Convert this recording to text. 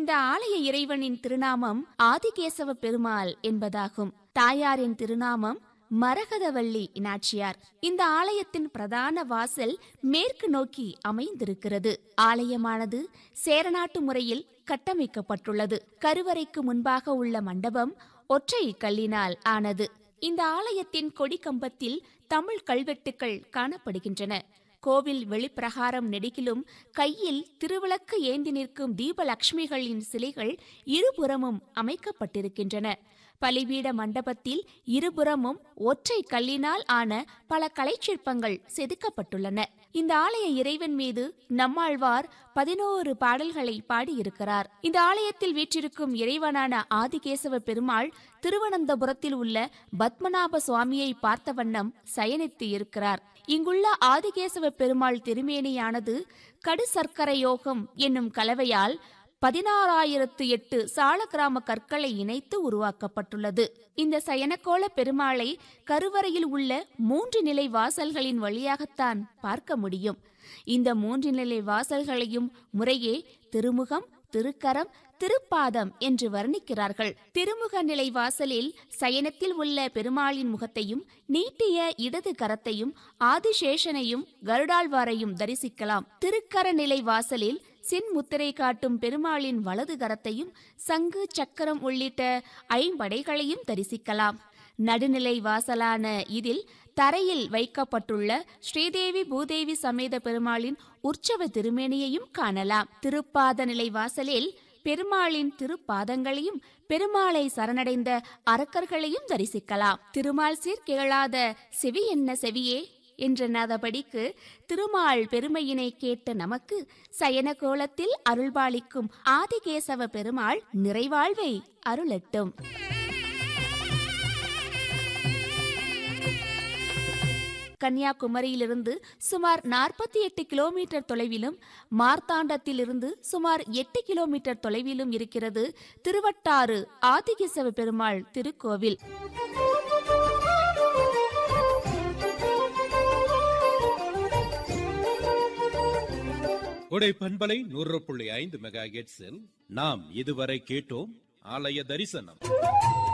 இந்த ஆலய இறைவனின் திருநாமம் ஆதிகேசவ பெருமாள் என்பதாகும் தாயாரின் திருநாமம் மரகதவள்ளி நாச்சியார் இந்த ஆலயத்தின் பிரதான வாசல் மேற்கு நோக்கி அமைந்திருக்கிறது ஆலயமானது சேரநாட்டு முறையில் கட்டமைக்கப்பட்டுள்ளது கருவறைக்கு முன்பாக உள்ள மண்டபம் ஒற்றை கல்லினால் ஆனது இந்த ஆலயத்தின் கொடி கம்பத்தில் தமிழ் கல்வெட்டுக்கள் காணப்படுகின்றன கோவில் வெளிப்பிரகாரம் நெடுகிலும் கையில் திருவிளக்கு ஏந்தி நிற்கும் தீபலட்சுமிகளின் சிலைகள் இருபுறமும் அமைக்கப்பட்டிருக்கின்றன பலிபீட மண்டபத்தில் இருபுறமும் ஒற்றை கல்லினால் ஆன பல கலைச்சிற்பங்கள் செதுக்கப்பட்டுள்ளன இந்த ஆலய இறைவன் மீது நம்மாழ்வார் பதினோரு பாடல்களை பாடியிருக்கிறார் இந்த ஆலயத்தில் வீற்றிருக்கும் இறைவனான ஆதிகேசவ பெருமாள் திருவனந்தபுரத்தில் உள்ள பத்மநாப சுவாமியை பார்த்த வண்ணம் சயனித்து இருக்கிறார் இங்குள்ள ஆதிகேசவ பெருமாள் திருமேனியானது கடு சர்க்கரை யோகம் என்னும் கலவையால் பதினாறாயிரத்து எட்டு சாலக்கிராம கற்களை இணைத்து உருவாக்கப்பட்டுள்ளது இந்த சயனக்கோள பெருமாளை கருவறையில் உள்ள மூன்று நிலை வாசல்களின் வழியாகத்தான் பார்க்க முடியும் இந்த மூன்று நிலை வாசல்களையும் முறையே திருமுகம் திருக்கரம் திருப்பாதம் என்று வர்ணிக்கிறார்கள் திருமுக நிலை வாசலில் சயனத்தில் உள்ள பெருமாளின் முகத்தையும் நீட்டிய இடது கரத்தையும் ஆதிசேஷனையும் கருடாழ்வாரையும் தரிசிக்கலாம் திருக்கர நிலை வாசலில் சின்முத்திரை காட்டும் பெருமாளின் வலது கரத்தையும் சங்கு சக்கரம் உள்ளிட்ட ஐம்படைகளையும் தரிசிக்கலாம் நடுநிலை வாசலான இதில் தரையில் வைக்கப்பட்டுள்ள ஸ்ரீதேவி பூதேவி சமேத பெருமாளின் உற்சவ திருமேனியையும் காணலாம் திருப்பாத நிலை வாசலில் பெருமாளின் திருப்பாதங்களையும் பெருமாளை சரணடைந்த அரக்கர்களையும் தரிசிக்கலாம் திருமால் சீர் கேளாத செவி என்ன செவியே என்ற நாதபடிக்கு திருமால் பெருமையினை கேட்ட நமக்கு சயன கோலத்தில் அருள்பாலிக்கும் ஆதிகேசவ பெருமாள் நிறைவாழ்வை அருளட்டும் கன்னியாகுமரியிலிருந்து சுமார் நாற்பத்தி எட்டு கிலோமீட்டர் தொலைவிலும் மார்த்தாண்டத்திலிருந்து சுமார் எட்டு கிலோமீட்டர் தொலைவிலும் இருக்கிறது திருவட்டாறு ஆதிகேசவ பெருமாள் திருக்கோவில் உடை பண்பலை நூறு புள்ளி ஐந்து மெகா நாம் இதுவரை கேட்டோம் ஆலய தரிசனம்